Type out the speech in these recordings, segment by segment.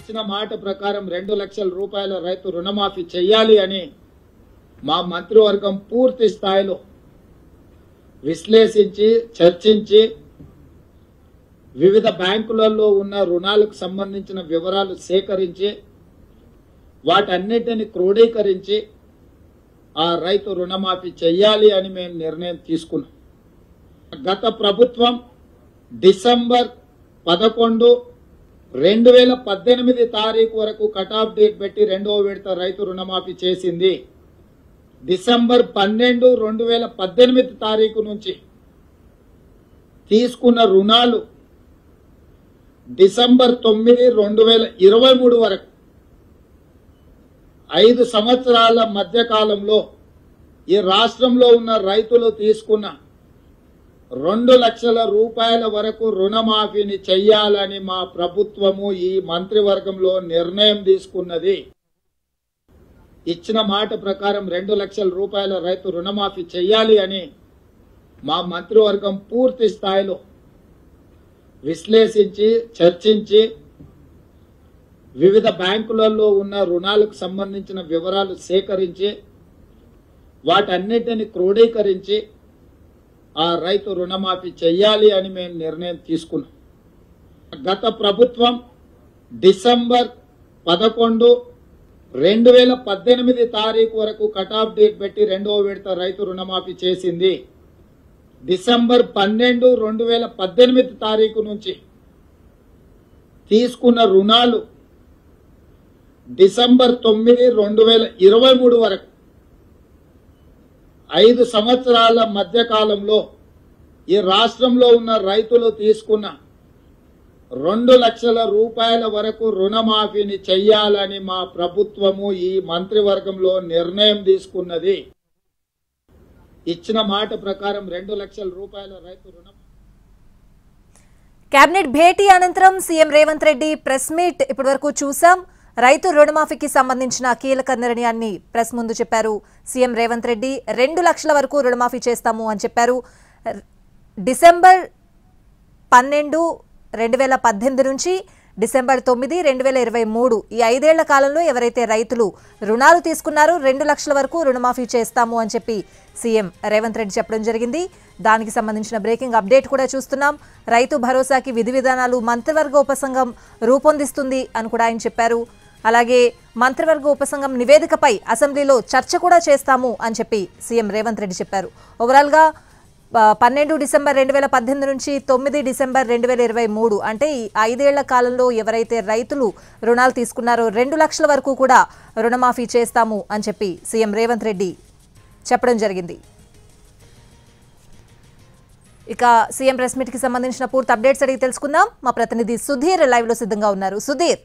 ఇచ్చిన మాట ప్రకారం రెండు లక్షల రూపాయల రైతు రుణమాఫీ చేయాలి అని మా మంత్రివర్గం పూర్తి స్థాయిలో విశ్లేషించి చర్చించి వివిధ బ్యాంకులలో ఉన్న రుణాలకు సంబంధించిన వివరాలు సేకరించి వాటన్నిటిని క్రోడీకరించి ఆ రైతు రుణమాఫీ చేయాలి అని మేము నిర్ణయం తీసుకున్నాం గత ప్రభుత్వం డిసెంబర్ పదకొండు రెండు వేల పద్దెనిమిది తారీఖు వరకు కట్ ఆఫ్ డేట్ పెట్టి రెండవ విడత రైతు రుణమాఫీ చేసింది డిసెంబర్ పన్నెండు రెండు వేల పద్దెనిమిది తారీఖు నుంచి తీసుకున్న రుణాలు డిసెంబర్ తొమ్మిది రెండు వేల ఇరవై మూడు వరకు ఐదు సంవత్సరాల మధ్య కాలంలో ఈ రాష్ట్రంలో ఉన్న రైతులు తీసుకున్న రెండు లక్షల రూపాయల వరకు రుణమాఫీని చెయ్యాలని మా ప్రభుత్వము ఈ మంత్రివర్గంలో నిర్ణయం తీసుకున్నది ఇచ్చిన మాట ప్రకారం రెండు లక్షల రూపాయల రైతు రుణమాఫీ చెయ్యాలి అని మా మంత్రివర్గం పూర్తి స్థాయిలో విశ్లేషించి చర్చించి వివిధ బ్యాంకులలో ఉన్న రుణాలకు సంబంధించిన వివరాలు సేకరించి వాటన్నిటిని క్రోడీకరించి ఆ రైతు రుణమాఫీ చెయ్యాలి అని మేము నిర్ణయం తీసుకున్నాం గత ప్రభుత్వం డిసెంబర్ పదకొండు రెండు వేల పద్దెనిమిది తారీఖు వరకు కట్ ఆఫ్ డేట్ పెట్టి రెండవ విడత రైతు రుణమాఫీ చేసింది డిసెంబర్ పన్నెండు రెండు వేల పద్దెనిమిది తారీఖు నుంచి తీసుకున్న రుణాలు డిసెంబర్ తొమ్మిది రెండు వేల ఇరవై మూడు వరకు ఐదు సంవత్సరాల మధ్య కాలంలో ఈ రాష్ట్రంలో ఉన్న రైతులు తీసుకున్న రెండు లక్షల రూపాయల వరకు రుణమాఫీని చెయ్యాలని మా ప్రభుత్వము ఈ మంత్రివర్గంలో నిర్ణయం తీసుకున్నది ఇచ్చిన మాట ప్రకారం రెండు లక్షల రూపాయల రైతు రుణం కేబినెట్ భేటీ అనంతరం CM Revanth Reddy press meet ఇప్పటివరకు చూసాం రైతు రుణమాఫీకి సంబంధించిన కీలక నిర్ణయాన్ని ప్రెస్ ముందు చెప్పారు సీఎం రేవంత్ రెడ్డి రెండు లక్షల వరకు రుణమాఫీ చేస్తాము అని చెప్పారు డిసెంబర్ పన్నెండు రెండు వేల పద్దెనిమిది నుంచి డిసెంబర్ తొమ్మిది రెండు వేల ఇరవై మూడు ఈ ఐదేళ్ల కాలంలో ఎవరైతే రైతులు రుణాలు తీసుకున్నారో రెండు లక్షల వరకు రుణమాఫీ చేస్తాము అని చెప్పి సీఎం రేవంత్ రెడ్డి చెప్పడం జరిగింది దానికి సంబంధించిన బ్రేకింగ్ అప్డేట్ కూడా చూస్తున్నాం రైతు భరోసాకి విధి విధానాలు మంత్రివర్గ ఉపసంఘం రూపొందిస్తుంది అని కూడా ఆయన చెప్పారు అలాగే మంత్రివర్గ ఉపసంఘం నివేదికపై అసెంబ్లీలో చర్చ కూడా చేస్తాము అని చెప్పి సీఎం రేవంత్ రెడ్డి చెప్పారు ఓవరాల్గా ప- పన్నెండు డిసెంబర్ రెండు వేల పద్దెనిమిది నుంచి తొమ్మిది డిసెంబర్ రెండు వేల ఇరవై మూడు అంటే ఈ ఐదేళ్ల కాలంలో ఎవరైతే రైతులు రుణాలు తీసుకున్నారో రెండు లక్షల వరకు కూడా రుణమాఫీ చేస్తాము అని చెప్పి సీఎం రేవంత్ రెడ్డి చెప్పడం జరిగింది ఇక సీఎం ప్రెస్ మీట్ కి సంబంధించిన పూర్తి అప్డేట్స్ అడిగి తెలుసుకుందాం మా ప్రతినిధి సుధీర్ లైవ్ లో సిద్ధంగా ఉన్నారు సుధీర్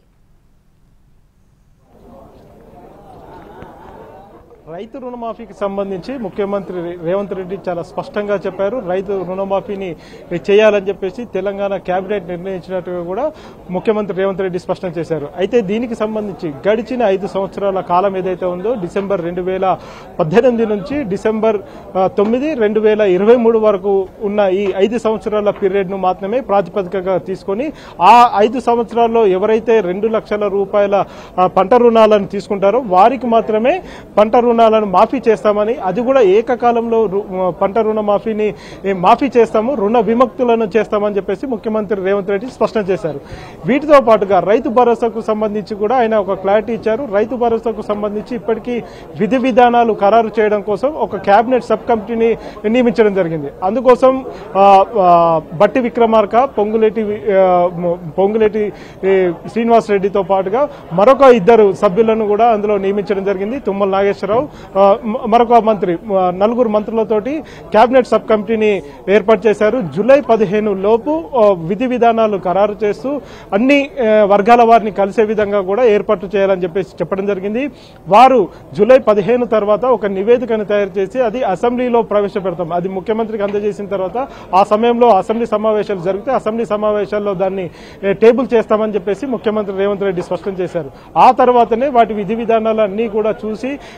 రైతు రుణమాఫీకి సంబంధించి ముఖ్యమంత్రి రేవంత్ రెడ్డి చాలా స్పష్టంగా చెప్పారు రైతు రుణమాఫీని చేయాలని చెప్పేసి తెలంగాణ కేబినెట్ నిర్ణయించినట్టుగా కూడా ముఖ్యమంత్రి రేవంత్ రెడ్డి స్పష్టం చేశారు అయితే దీనికి సంబంధించి గడిచిన ఐదు సంవత్సరాల కాలం ఏదైతే ఉందో డిసెంబర్ రెండు వేల పద్దెనిమిది నుంచి డిసెంబర్ ఆ, తొమ్మిది రెండు వేల ఇరవై మూడు వరకు ఉన్న ఈ ఐదు సంవత్సరాల పీరియడ్ ను మాత్రమే ప్రాతిపదికగా తీసుకొని ఆ ఐదు సంవత్సరాల్లో ఎవరైతే రెండు లక్షల రూపాయల ఆ, పంట రుణాలను తీసుకుంటారో వారికి మాత్రమే పంట రుణాలను మాఫీ చేస్తామని అది కూడా ఏకకాలంలో రు- పంట రుణ మాఫీని ఏ, మాఫీ చేస్తాము రుణ విముక్తులను చేస్తామని చెప్పేసి ముఖ్యమంత్రి రేవంత్ రెడ్డి స్పష్టం చేశారు వీటితో పాటుగా రైతు భరోసాకు సంబంధించి కూడా ఆయన ఒక క్లారిటీ ఇచ్చారు రైతు భరోసాకు సంబంధించి ఇప్పటికీ విధి విధానాలు ఖరారు చేయడం కోసం ఒక కేబినెట్ సబ్ కమిటీని నియమించడం జరిగింది అందుకోసం ఆ, ఆ, బట్టి విక్రమార్క పొంగులేటి ఆ, మ- పొంగులేటి ఏ, శ్రీనివాస్ రెడ్డితో పాటుగా మరొక ఇద్దరు సభ్యులను కూడా అందులో నియమించడం జరిగింది తుమ్మల నాగేశ్వరరావు ఆ, మ- మరొక మంత్రి ఆ, నలుగురు మంత్రులతోటి కేబినెట్ సబ్ కమిటీని ఏర్పాటు చేశారు జూలై పదిహేను లోపు ఆ, విధి విధానాలు ఖరారు చేస్తూ అన్ని ఆ, వర్గాల వారిని కలిసే విధంగా కూడా ఏర్పాటు చేయాలని చెప్పేసి చెప్పడం జరిగింది వారు జూలై పదిహేను తర్వాత ఒక నివేదికను తయారు చేసి అది అసెంబ్లీలో ప్రవేశపెడతాం అది ముఖ్యమంత్రికి అందజేసిన తర్వాత ఆ సమయంలో అసెంబ్లీ సమావేశాలు జరిగితే అసెంబ్లీ సమావేశాల్లో దాన్ని ఏ, టేబుల్ చేస్తామని చెప్పేసి ముఖ్యమంత్రి రేవంత్ రెడ్డి స్పష్టం చేశారు ఆ తర్వాతనే వాటి విధి విధానాలన్నీ కూడా చూసి ప్రజల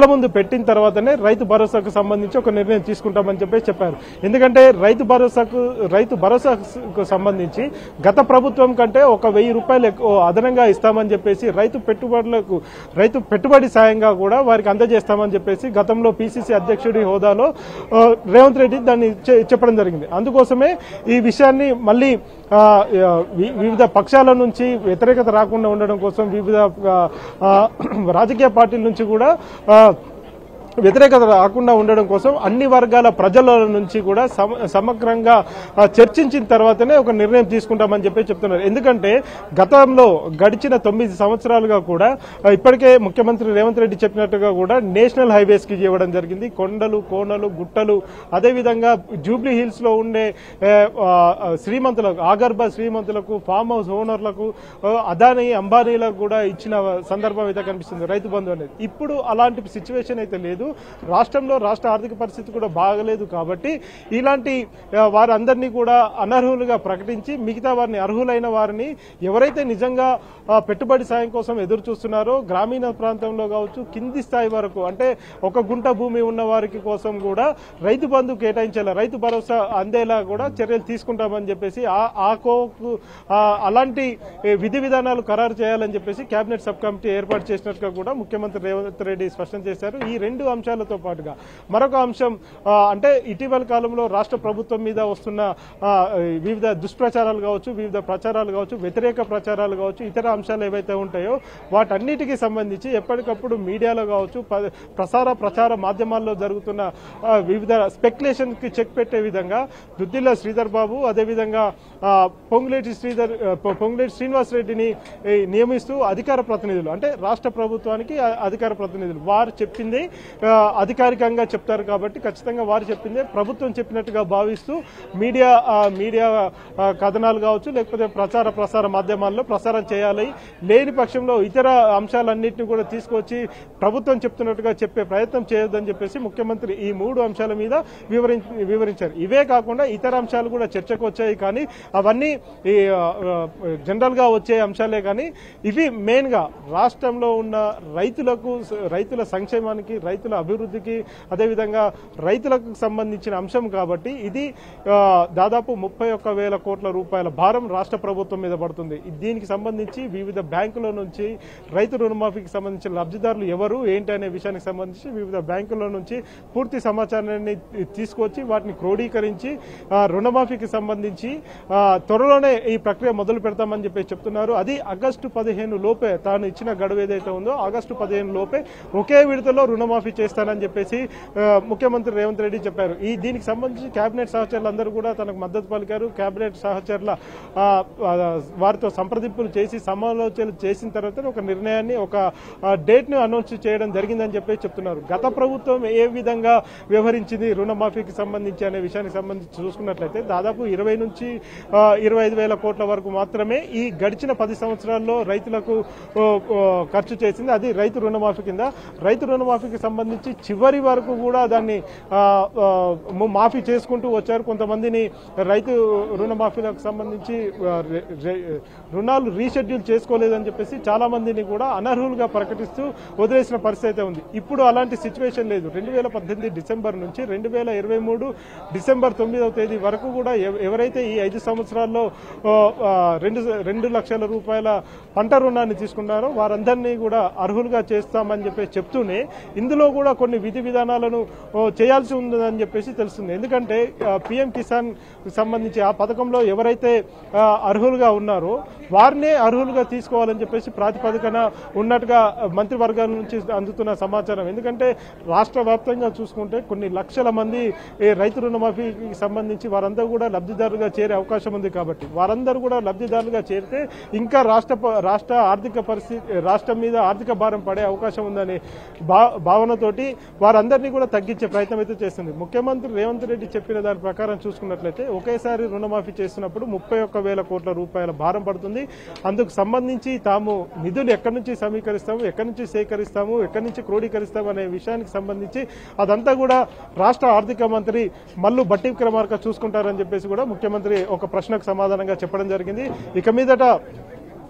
ముందు పెట్టిన తర్వాతనే రైతు భరోసాకు సంబంధించి ఒక నిర్ణయం తీసుకుంటామని చెప్పేసి చెప్పారు ఎందుకంటే రైతు భరోసాకు రైతు భరోసాకు సంబంధించి గత ప్రభుత్వం కంటే ఒక వెయ్యి రూపాయలు ఎక్కువ అదనంగా ఇస్తామని చెప్పేసి రైతు పెట్టుబడులకు రైతు పెట్టుబడి సాయంగా కూడా వారికి అందజేస్తామని చెప్పేసి గతంలో పిసిసి అధ్యక్షుడి హోదాలో ఆ, రేవంత్ రెడ్డి దాన్ని చె- చెప్పడం జరిగింది అందుకోసమే ఈ విషయాన్ని మళ్ళీ ఆ, ఆ, వి- వివిధ పక్షాల నుంచి వ్యతిరేకత రాకుండా ఉండడం కోసం వివిధ ఆ, ఆ, రాజకీయ పార్టీల నుంచి కూడా ఆ, వ్యతిరేకత రాకుండా ఉండడం కోసం అన్ని వర్గాల ప్రజల నుంచి కూడా సమ- సమగ్రంగా ఆ, చర్చించిన తర్వాతనే ఒక నిర్ణయం తీసుకుంటామని చెప్పి చెప్తున్నారు ఎందుకంటే గతంలో గడిచిన తొమ్మిది సంవత్సరాలుగా కూడా ఆ, ఇప్పటికే ముఖ్యమంత్రి రేవంత్ రెడ్డి చెప్పినట్టుగా కూడా నేషనల్ హైవేస్ కి ఇవ్వడం జరిగింది కొండలు కోనలు గుట్టలు అదేవిధంగా జూబ్లీ హిల్స్ లో ఉండే ఏ, ఆ, ఆ, శ్రీమంతులకు ఆగర్భ శ్రీమంతులకు ఫామ్ హౌస్ ఓనర్లకు ఆ, అదానీ అంబానీలకు కూడా ఇచ్చిన సందర్భం అయితే కనిపిస్తుంది రైతు బంధు అనేది ఇప్పుడు అలాంటి సిచ్యువేషన్ అయితే లేదు రాష్ట్రంలో రాష్ట్ర ఆర్థిక పరిస్థితి కూడా బాగలేదు కాబట్టి ఇలాంటి ఆ, వారందరినీ కూడా అనర్హులుగా ప్రకటించి మిగతా వారిని అర్హులైన వారిని ఎవరైతే నిజంగా ఆ, పెట్టుబడి సాయం కోసం ఎదురు చూస్తున్నారో గ్రామీణ ప్రాంతంలో కావచ్చు కింది స్థాయి వరకు అంటే ఒక గుంట భూమి ఉన్న వారికి కోసం కూడా రైతు బంధు కేటాయించేలా రైతు భరోసా అందేలా కూడా చర్యలు తీసుకుంటామని చెప్పేసి ఆ- ఆ కోకు ఆ, అలాంటి ఏ, విధి విధానాలు ఖరారు చేయాలని చెప్పేసి కేబినెట్ సబ్ కమిటీ ఏర్పాటు చేసినట్టుగా కూడా ముఖ్యమంత్రి రేవంత్ రెడ్డి స్పష్టం చేశారు ఈ రెండు అంశాలతో పాటుగా మరొక అంశం ఆ, అంటే ఇటీవల కాలంలో రాష్ట్ర ప్రభుత్వం మీద వస్తున్న ఆ, వివిధ దుష్ప్రచారాలు కావచ్చు వివిధ ప్రచారాలు కావచ్చు వ్యతిరేక ప్రచారాలు కావచ్చు ఇతర అంశాలు ఏవైతే ఉంటాయో వాటన్నిటికీ సంబంధించి ఎప్పటికప్పుడు మీడియాలో కావచ్చు ప- ప్రసార ప్రచార మాధ్యమాల్లో జరుగుతున్న ఆ, వివిధ స్పెక్యులేషన్ కి చెక్ పెట్టే విధంగా దుద్దిల్ల శ్రీధర్ బాబు అదేవిధంగా ఆ, పొంగులేటి శ్రీధర్ ఆ, పొ- పొంగులేటి శ్రీనివాస్ రెడ్డిని ఈ, నియమిస్తూ అధికార ప్రతినిధులు అంటే రాష్ట్ర ప్రభుత్వానికి ఆ, అధికార ప్రతినిధులు వారు చెప్పింది ఆ, అధికారికంగా చెప్తారు కాబట్టి ఖచ్చితంగా వారు చెప్పిందే ప్రభుత్వం చెప్పినట్టుగా భావిస్తూ మీడియా ఆ, మీడియా ఆ, కథనాలు కావచ్చు లేకపోతే ప్రచార ప్రసార మాధ్యమాల్లో ప్రసారం చేయాలి లేని పక్షంలో ఇతర అంశాలన్నింటినీ కూడా తీసుకొచ్చి ప్రభుత్వం చెప్తున్నట్టుగా చెప్పే ప్రయత్నం చేయొద్దని చెప్పేసి ముఖ్యమంత్రి ఈ మూడు అంశాల మీద వివరించి వివరించారు ఇవే కాకుండా ఇతర అంశాలు కూడా చర్చకు వచ్చాయి కానీ అవన్నీ ఈ ఆ, ఆ, జనరల్ గా వచ్చే అంశాలే కానీ ఇవి మెయిన్ గా రాష్ట్రంలో ఉన్న రైతులకు రైతుల సంక్షేమానికి రైతుల అభివృద్ధికి అదేవిధంగా రైతులకు సంబంధించిన అంశం కాబట్టి ఇది ఆ, దాదాపు ముప్పై ఒక్క వేల కోట్ల రూపాయల భారం రాష్ట్ర ప్రభుత్వం మీద పడుతుంది దీనికి సంబంధించి వివిధ బ్యాంకుల నుంచి రైతు రుణమాఫీకి సంబంధించిన లబ్ధిదారులు ఎవరు ఏంటి అనే విషయానికి సంబంధించి వివిధ బ్యాంకుల నుంచి పూర్తి సమాచారాన్ని తీసుకొచ్చి వాటిని క్రోడీకరించి ఆ, రుణమాఫీకి సంబంధించి ఆ, త్వరలోనే ఈ ప్రక్రియ మొదలు పెడతామని చెప్పి చెప్తున్నారు అది ఆగస్టు పదిహేను లోపే తాను ఇచ్చిన గడువు ఏదైతే ఉందో ఆగస్టు పదిహేను లోపే ఒకే విడతలో రుణమాఫీ చేస్తానని చెప్పేసి ఆ, ముఖ్యమంత్రి రేవంత్ రెడ్డి చెప్పారు ఈ దీనికి సంబంధించి కేబినెట్ సహచరులు అందరూ కూడా తనకు మద్దతు పలికారు కేబినెట్ సహచరుల ఆ, ఆ, వారితో సంప్రదింపులు చేసి సమాలోచనలు చేసిన తర్వాత ఒక నిర్ణయాన్ని ఒక డేట్ ను అనౌన్స్ చేయడం జరిగిందని చెప్పేసి చెప్తున్నారు గత ప్రభుత్వం ఏ విధంగా వ్యవహరించింది రుణమాఫీకి సంబంధించి అనే విషయానికి సంబంధించి చూసుకున్నట్లయితే దాదాపు ఇరవై నుంచి ఆ, ఇరవై ఐదు వేల కోట్ల వరకు మాత్రమే ఈ గడిచిన పది సంవత్సరాల్లో రైతులకు ఓ, ఓ, ఖర్చు చేసింది అది రైతు రుణమాఫీ కింద రైతు రుణమాఫీకి సంబంధించి చివరి వరకు కూడా దాన్ని ఆ, ఆ, ము- మాఫీ చేసుకుంటూ వచ్చారు కొంతమందిని రైతు రుణమాఫీలకు సంబంధించి ఆ, రె- రె- రుణాలు రీషెడ్యూల్ చేసుకోలేదని చెప్పేసి చాలా మందిని కూడా అనర్హులుగా ప్రకటిస్తూ వదిలేసిన పరిస్థితి అయితే ఉంది ఇప్పుడు అలాంటి సిచ్యువేషన్ లేదు రెండు వేల పద్దెనిమిది డిసెంబర్ నుంచి రెండు వేల ఇరవై మూడు డిసెంబర్ తొమ్మిదవ తేదీ వరకు కూడా ఎవ- ఎవరైతే ఈ ఐదు సంవత్సరాల్లో ఆ, ఆ, రెండు రెండు లక్షల రూపాయల పంట రుణాన్ని తీసుకున్నారో వారందరినీ కూడా అర్హులుగా చేస్తామని చెప్పేసి చెప్తూనే ఇందులో కూడా కొన్ని విధి విధానాలను ఓ, చేయాల్సి ఉందని చెప్పేసి తెలుస్తుంది ఎందుకంటే పిఎం కిసాన్ సంబంధించి ఆ పథకంలో ఎవరైతే ఆ, అర్హులుగా ఉన్నారో వారినే అర్హులుగా తీసుకోవాలని చెప్పేసి ప్రాతిపదికన ఉన్నట్టుగా మంత్రివర్గాల నుంచి అందుతున్న సమాచారం ఎందుకంటే రాష్ట్ర వ్యాప్తంగా చూసుకుంటే కొన్ని లక్షల మంది ఈ రైతు రుణమాఫీకి సంబంధించి వారందరూ కూడా లబ్ధిదారులుగా చేరే అవకాశం ఉంది కాబట్టి వారందరూ కూడా లబ్ధిదారులుగా చేరితే ఇంకా రాష్ట్ర ప- రాష్ట్ర ఆర్థిక పరిస్థితి రాష్ట్రం మీద ఆర్థిక భారం పడే అవకాశం ఉందని భా భావనతోటి వారందరినీ కూడా తగ్గించే ప్రయత్నం అయితే చేస్తుంది ముఖ్యమంత్రి రేవంత్ రెడ్డి చెప్పిన దాని ప్రకారం చూసుకున్నట్లయితే ఒకేసారి రుణమాఫీ చేస్తున్నప్పుడు ముప్పై ఒక్క వేల కోట్ల రూపాయల భారం పడుతుంది అందుకు సంబంధించి తాము నిధులు ఎక్కడి నుంచి సమీకరిస్తాము ఎక్కడి నుంచి సేకరిస్తాము ఎక్కడి నుంచి క్రోడీకరిస్తాము అనే విషయానికి సంబంధించి అదంతా కూడా రాష్ట్ర ఆర్థిక మంత్రి మల్లు బట్టి విక్రమార్క చూసుకుంటారని చెప్పేసి కూడా ముఖ్యమంత్రి ఒక ప్రశ్నకు సమాధానంగా చెప్పడం జరిగింది ఇక మీదట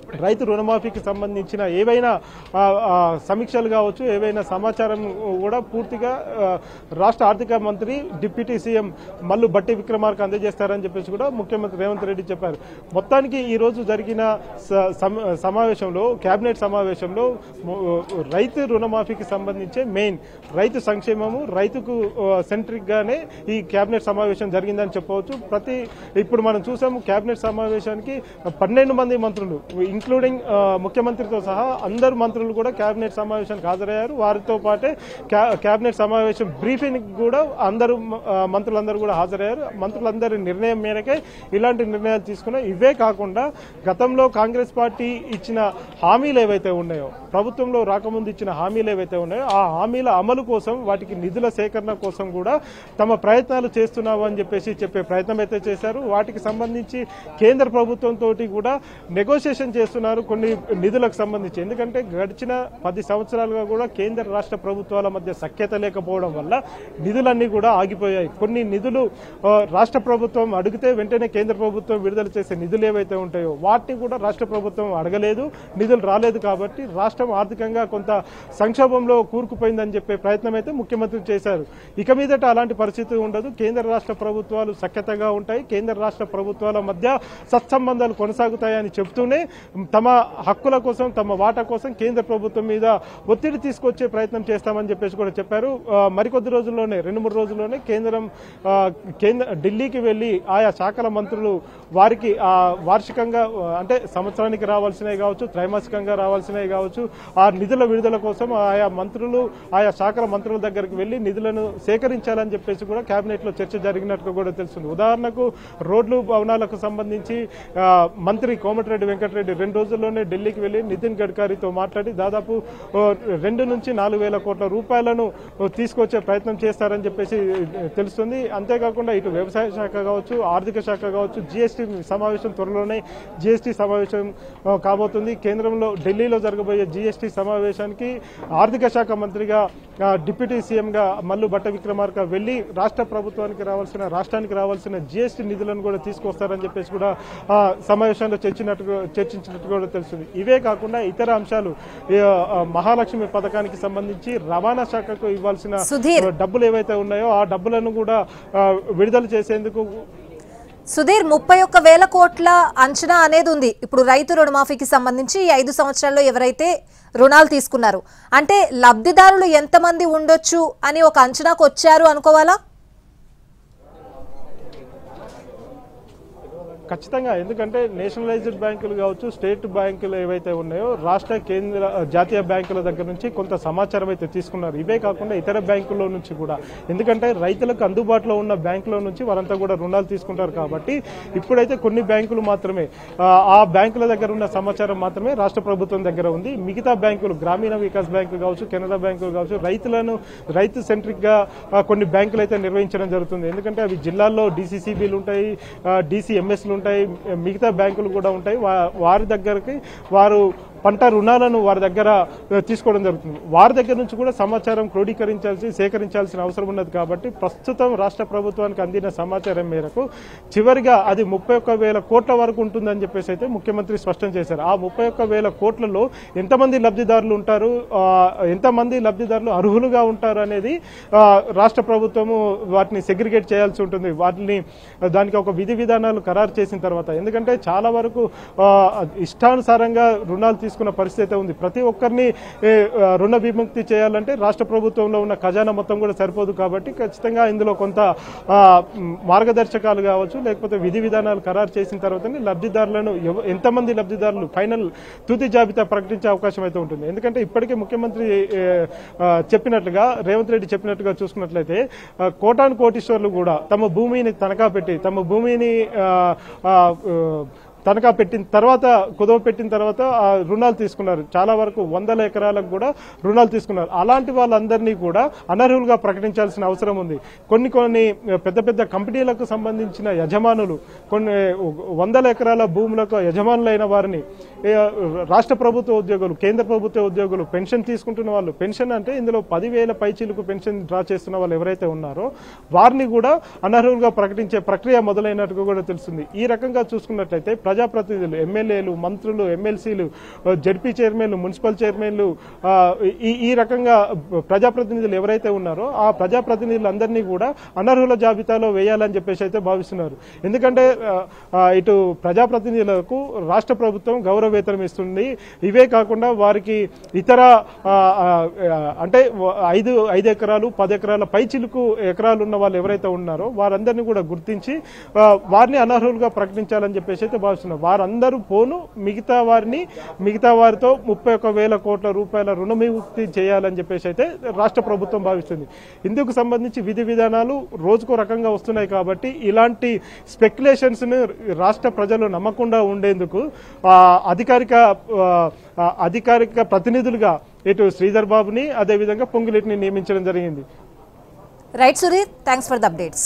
రైతు రుణమాఫీకి సంబంధించిన ఏవైనా ఆ, ఆ, సమీక్షలు కావచ్చు ఏవైనా సమాచారం కూడా పూర్తిగా ఆ, రాష్ట్ర ఆర్థిక మంత్రి డిప్యూటీ సీఎం మల్లు బట్టి విక్రమార్క అందజేస్తారని చెప్పేసి కూడా ముఖ్యమంత్రి రేవంత్ రెడ్డి చెప్పారు మొత్తానికి ఈ రోజు జరిగిన స- సమ- సమావేశంలో కేబినెట్ సమావేశంలో ము- రైతు రుణమాఫీకి సంబంధించే మెయిన్ రైతు సంక్షేమము రైతుకు సెంట్రిక్ గానే ఈ కేబినెట్ సమావేశం జరిగిందని చెప్పవచ్చు ప్రతి ఇప్పుడు మనం చూసాము కేబినెట్ సమావేశానికి పన్నెండు మంది మంత్రులు ఇంక్లూడింగ్ ముఖ్యమంత్రితో సహా అందరు మంత్రులు కూడా కేబినెట్ సమావేశానికి హాజరయ్యారు వారితో పాటే కా- కేబినెట్ సమావేశం బ్రీఫింగ్ కూడా అందరూ ఆ, మంత్రులందరూ కూడా హాజరయ్యారు మంత్రులందరి నిర్ణయం మేరకే ఇలాంటి నిర్ణయాలు తీసుకున్నాయి ఇవే కాకుండా గతంలో కాంగ్రెస్ పార్టీ ఇచ్చిన హామీలు ఏవైతే ఉన్నాయో ప్రభుత్వంలో రాకముందు ఇచ్చిన హామీలు ఏవైతే ఉన్నాయో ఆ హామీల అమలు కోసం వాటికి నిధుల సేకరణ కోసం కూడా తమ ప్రయత్నాలు చేస్తున్నాము అని చెప్పేసి చెప్పే ప్రయత్నం అయితే చేశారు వాటికి సంబంధించి కేంద్ర ప్రభుత్వంతో కూడా నెగోషియేషన్ చేస్తున్నారు కొన్ని నిధులకు సంబంధించి ఎందుకంటే గడిచిన పది సంవత్సరాలుగా కూడా కేంద్ర రాష్ట్ర ప్రభుత్వాల మధ్య సఖ్యత లేకపోవడం వల్ల నిధులన్నీ కూడా ఆగిపోయాయి కొన్ని నిధులు ఆ, రాష్ట్ర ప్రభుత్వం అడిగితే వెంటనే కేంద్ర ప్రభుత్వం విడుదల చేసే నిధులు ఏవైతే ఉంటాయో వాటిని కూడా రాష్ట్ర ప్రభుత్వం అడగలేదు నిధులు రాలేదు కాబట్టి రాష్ట్రం ఆర్థికంగా కొంత సంక్షోభంలో కూరుకుపోయిందని చెప్పే ప్రయత్నం అయితే ముఖ్యమంత్రి చేశారు ఇక మీదట అలాంటి పరిస్థితి ఉండదు కేంద్ర రాష్ట్ర ప్రభుత్వాలు సఖ్యతగా ఉంటాయి కేంద్ర రాష్ట్ర ప్రభుత్వాల మధ్య సత్సంబంధాలు కొనసాగుతాయని చెబుతూనే తమ హక్కుల కోసం తమ వాటా కోసం కేంద్ర ప్రభుత్వం మీద ఒత్తిడి తీసుకొచ్చే ప్రయత్నం చేస్తామని చెప్పేసి కూడా చెప్పారు ఆ, మరికొద్ది రోజుల్లోనే రెండు మూడు రోజుల్లోనే కేంద్రం ఆ, కేంద్ర ఢిల్లీకి వెళ్లి ఆయా శాఖల మంత్రులు వారికి ఆ, వార్షికంగా ఆ, అంటే సంవత్సరానికి రావాల్సినవి కావచ్చు త్రైమాసికంగా రావాల్సినవి కావచ్చు ఆ నిధుల విడుదల కోసం ఆయా మంత్రులు ఆయా శాఖల మంత్రుల దగ్గరికి వెళ్లి నిధులను సేకరించాలని చెప్పేసి కూడా కేబినెట్ లో చర్చ జరిగినట్టు కూడా తెలుస్తుంది ఉదాహరణకు రోడ్లు భవనాలకు సంబంధించి ఆ, మంత్రి కోమటిరెడ్డి వెంకటరెడ్డి రెండు రోజుల్లోనే ఢిల్లీకి వెళ్లి నితిన్ గడ్కరీతో మాట్లాడి దాదాపు ఓ, రెండు నుంచి నాలుగు వేల కోట్ల రూపాయలను ఓ, తీసుకొచ్చే ప్రయత్నం చేస్తారని చెప్పేసి తెలుస్తుంది అంతేకాకుండా ఇటు వ్యవసాయ శాఖ కావచ్చు ఆర్థిక శాఖ కావచ్చు జీఎస్టీ సమావేశం త్వరలోనే జీఎస్టీ సమావేశం ఆ, కాబోతుంది కేంద్రంలో ఢిల్లీలో జరగబోయే జీఎస్టీ సమావేశానికి ఆర్థిక శాఖ మంత్రిగా ఆ, డిప్యూటీ సీఎంగా మల్లు బట్ట విక్రమార్క వెళ్లి రాష్ట్ర ప్రభుత్వానికి రావాల్సిన రాష్ట్రానికి రావాల్సిన జీఎస్టీ నిధులను కూడా తీసుకొస్తారని చెప్పేసి కూడా ఆ, సమావేశంలో చర్చినట్టు చర్చించినట్టు కూడా తెలుస్తుంది ఇవే కాకుండా ఇతర అంశాలు ఈ, ఆ, మహాలక్ష్మి పథకానికి సంబంధించి రవాణా శాఖకు ఇవ్వాల్సిన సుధీర్. డబ్బులు ఏవైతే ఉన్నాయో ఆ డబ్బులను కూడా ఆ, విడుదల చేసేందుకు సుధీర్ ముప్పై ఒక్క వేల కోట్ల అంచనా అనేది ఉంది ఇప్పుడు రైతు రుణమాఫీకి సంబంధించి ఈ ఐదు సంవత్సరాల్లో ఎవరైతే రుణాలు తీసుకున్నారు అంటే లబ్ధిదారులు ఎంతమంది ఉండొచ్చు అని ఒక అంచనాకు వచ్చారు అనుకోవాలా ఖచ్చితంగా ఎందుకంటే నేషనలైజ్డ్ బ్యాంకులు కావచ్చు స్టేట్ బ్యాంకులు ఏవైతే ఉన్నాయో రాష్ట్ర కేంద్ర జాతీయ బ్యాంకుల దగ్గర నుంచి కొంత సమాచారం అయితే తీసుకున్నారు ఇవే కాకుండా ఇతర బ్యాంకుల్లో నుంచి కూడా ఎందుకంటే రైతులకు అందుబాటులో ఉన్న బ్యాంకుల నుంచి వారంతా కూడా రుణాలు తీసుకుంటారు కాబట్టి ఇప్పుడైతే కొన్ని బ్యాంకులు మాత్రమే ఆ, ఆ బ్యాంకుల దగ్గర ఉన్న సమాచారం మాత్రమే రాష్ట్ర ప్రభుత్వం దగ్గర ఉంది మిగతా బ్యాంకులు గ్రామీణ వికాస్ బ్యాంకు కావచ్చు కెనరా బ్యాంకు కావచ్చు రైతులను రైతు సెంట్రిక్ గా ఆ, కొన్ని బ్యాంకులు అయితే నిర్వహించడం జరుగుతుంది ఎందుకంటే అవి జిల్లాల్లో డీసీసీబీలు ఉంటాయి డీసీఎంఎస్లు ఉంటాయి మిగతా బ్యాంకులు కూడా ఉంటాయి వా- వారి దగ్గరికి వారు పంట రుణాలను వారి దగ్గర ఆ, తీసుకోవడం జరుగుతుంది వారి దగ్గర నుంచి కూడా సమాచారం క్రోడీకరించాల్సి సేకరించాల్సిన అవసరం ఉన్నది కాబట్టి ప్రస్తుతం రాష్ట్ర ప్రభుత్వానికి అందిన సమాచారం మేరకు చివరిగా అది ముప్పై ఒక్క వేల కోట్ల వరకు ఉంటుందని చెప్పేసి అయితే ముఖ్యమంత్రి స్పష్టం చేశారు ఆ ముప్పై ఒక్క వేల కోట్లలో ఎంతమంది లబ్ధిదారులు ఉంటారు ఆ, ఎంతమంది లబ్ధిదారులు అర్హులుగా ఉంటారు అనేది ఆ, రాష్ట్ర ప్రభుత్వము వాటిని సెగ్రిగేట్ చేయాల్సి ఉంటుంది వాటిని దానికి ఒక విధి విధానాలు ఖరారు చేసిన తర్వాత ఎందుకంటే చాలా వరకు ఆ, ఇష్టానుసారంగా రుణాలు తీసుకున్న పరిస్థితి అయితే ఉంది ప్రతి ఒక్కరిని ఏ, ఆ, రుణ విముక్తి చేయాలంటే రాష్ట్ర ప్రభుత్వంలో ఉన్న ఖజానా మొత్తం కూడా సరిపోదు కాబట్టి ఖచ్చితంగా ఇందులో కొంత ఆ, మ్, మార్గదర్శకాలు కావచ్చు లేకపోతే విధి విధానాలు ఖరారు చేసిన తర్వాతనే లబ్ధిదారులను ఎవ- ఎంతమంది లబ్ధిదారులు ఫైనల్ తుది జాబితా ప్రకటించే అవకాశం అయితే ఉంటుంది ఎందుకంటే ఇప్పటికే ముఖ్యమంత్రి ఏ, ఆ, చెప్పినట్లుగా రేవంత్ రెడ్డి చెప్పినట్టుగా చూసుకున్నట్లయితే ఆ, కోటాను కోటీశ్వర్లు కూడా తమ భూమిని తనఖా పెట్టి తమ భూమిని ఆ, ఆ, ఆ, తనఖా పెట్టిన తర్వాత కుదవ పెట్టిన తర్వాత ఆ రుణాలు తీసుకున్నారు చాలా వరకు వందల ఎకరాలకు కూడా రుణాలు తీసుకున్నారు అలాంటి వాళ్ళందరినీ కూడా అనర్హులుగా ప్రకటించాల్సిన అవసరం ఉంది కొన్ని కొన్ని పెద్ద పెద్ద కంపెనీలకు సంబంధించిన యజమానులు కొన్ని వందల ఎకరాల భూములకు యజమానులైన వారిని ఏ, రాష్ట్ర ప్రభుత్వ ఉద్యోగులు కేంద్ర ప్రభుత్వ ఉద్యోగులు పెన్షన్ తీసుకుంటున్న వాళ్ళు పెన్షన్ అంటే ఇందులో పదివేల పైచీలకు పెన్షన్ డ్రా చేస్తున్న వాళ్ళు ఎవరైతే ఉన్నారో వారిని కూడా అనర్హులుగా ప్రకటించే ప్రక్రియ మొదలైనట్టుగా కూడా తెలుస్తుంది ఈ రకంగా చూసుకున్నట్లయితే ప్రజా ప్రజాప్రతినిధులు ఎమ్మెల్యేలు మంత్రులు ఎమ్మెల్సీలు జడ్పీ చైర్మన్లు మున్సిపల్ చైర్మన్లు ఆ, ఈ ఈ రకంగా ప్రజాప్రతినిధులు ఎవరైతే ఉన్నారో ఆ ప్రజాప్రతినిధులందరినీ కూడా అనర్హుల జాబితాలో వేయాలని చెప్పేసి అయితే భావిస్తున్నారు ఎందుకంటే ఆ, ఆ, ఇటు ప్రజాప్రతినిధులకు రాష్ట్ర ప్రభుత్వం గౌరవ వేతనం ఇస్తుంది ఇవే కాకుండా వారికి ఇతర ఆ, ఆ, ఆ, అంటే వ- ఐదు ఐదు ఎకరాలు పది ఎకరాల పై చిలుకు ఎకరాలు ఉన్న వాళ్ళు ఎవరైతే ఉన్నారో వారందరినీ కూడా గుర్తించి ఆ, వారిని అనర్హులుగా ప్రకటించాలని చెప్పేసి అయితే భావిస్తున్నారు వారందరూ పోను మిగతా వారిని మిగతా వారితో ముప్పై ఒక వేల కోట్ల రూపాయల రుణవిముక్తి చేయాలని చెప్పేసి అయితే రాష్ట్ర ప్రభుత్వం భావిస్తుంది ఇందుకు సంబంధించి విధి విధానాలు రోజుకో రకంగా వస్తున్నాయి కాబట్టి ఇలాంటి స్పెక్యులేషన్స్ ని రాష్ట్ర ప్రజలు నమ్మకుండా ఉండేందుకు ఆ, అధికారిక ఆ, ఆ, అధికారిక ప్రతినిధులుగా ఇటు శ్రీధర్ బాబుని అదేవిధంగా పొంగులేటిని నియమించడం జరిగింది right Sudheer thanks for the updates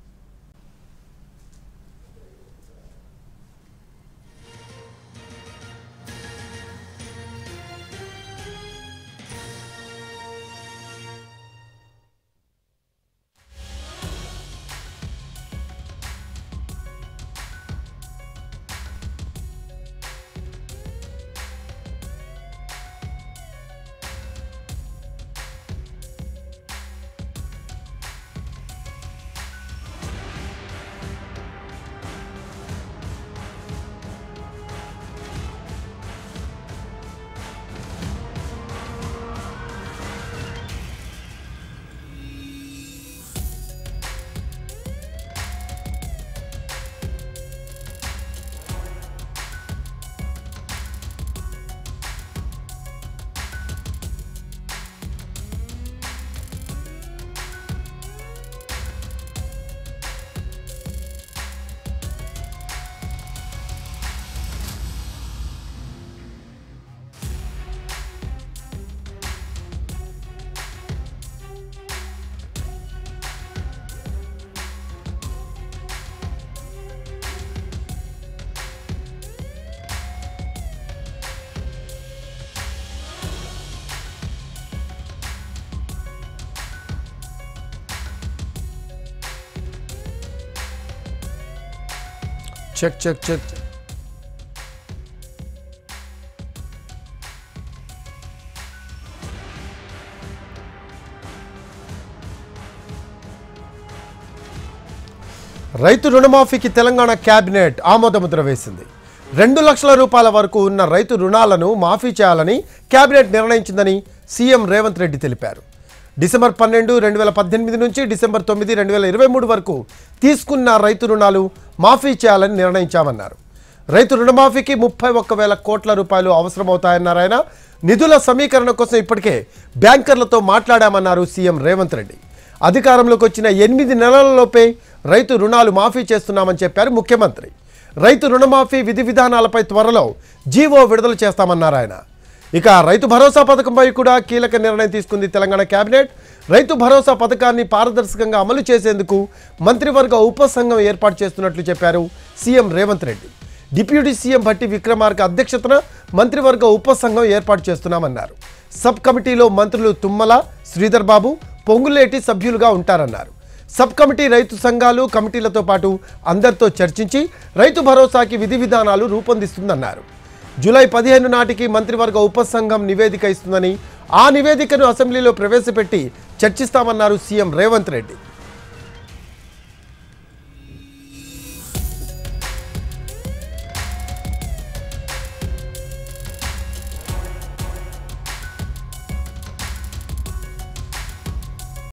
check check check రైతు రుణమాఫీకి తెలంగాణ కేబినెట్ ఆమోదముద్ర వేసింది రెండు లక్షల రూపాయల వరకు ఉన్న రైతు రుణాలను మాఫీ చేయాలని కేబినెట్ నిర్ణయించిందని సీఎం రేవంత్ రెడ్డి తెలిపారు డిసెంబర్ పన్నెండు రెండు వేల పద్దెనిమిది నుంచి డిసెంబర్ తొమ్మిది రెండు వేల ఇరవై మూడు వరకు తీసుకున్న రైతు రుణాలు మాఫీ చేయాలని నిర్ణయించామన్నారు రైతు రుణమాఫీకి ముప్పై ఒక్క వేల కోట్ల రూపాయలు అవసరమవుతాయన్నారు ఆయన నిధుల సమీకరణ కోసం ఇప్పటికే బ్యాంకర్లతో మాట్లాడామన్నారు సీఎం రేవంత్ రెడ్డి అధికారంలోకి వచ్చిన ఎనిమిది నెలలలోపే రైతు రుణాలు మాఫీ చేస్తున్నామని చెప్పారు ముఖ్యమంత్రి రైతు రుణమాఫీ విధి విధానాలపై త్వరలో జీవో విడుదల చేస్తామన్నారు ఆయన ఇక రైతు భరోసా పథకంపై కూడా కీలక నిర్ణయం తీసుకుంది తెలంగాణ కేబినెట్ రైతు భరోసా పథకాన్ని పారదర్శకంగా అమలు చేసేందుకు మంత్రివర్గ ఉపసంఘం ఏర్పాటు చేస్తున్నట్లు చెప్పారు CM Revanth Reddy deputy CM Bhatti Vikramarka అధ్యక్షతన మంత్రివర్గ ఉపసంఘం ఏర్పాటు చేస్తున్నామన్నారు సబ్ కమిటీలో మంత్రులు తుమ్మల శ్రీధర్ బాబు పొంగులేటి సభ్యులుగా ఉంటారన్నారు సబ్ కమిటీ రైతు సంఘాలు కమిటీలతో పాటు అందరితో చర్చించి రైతు భరోసాకి విధి విధానాలు రూపొందిస్తుందన్నారు జూలై పదిహేను నాటికి మంత్రివర్గ ఉపసంఘం నివేదిక ఇస్తుందని ఆ నివేదికను అసెంబ్లీలో ప్రవేశపెట్టి చర్చిస్తామన్నారు సీఎం రేవంత్ రెడ్డి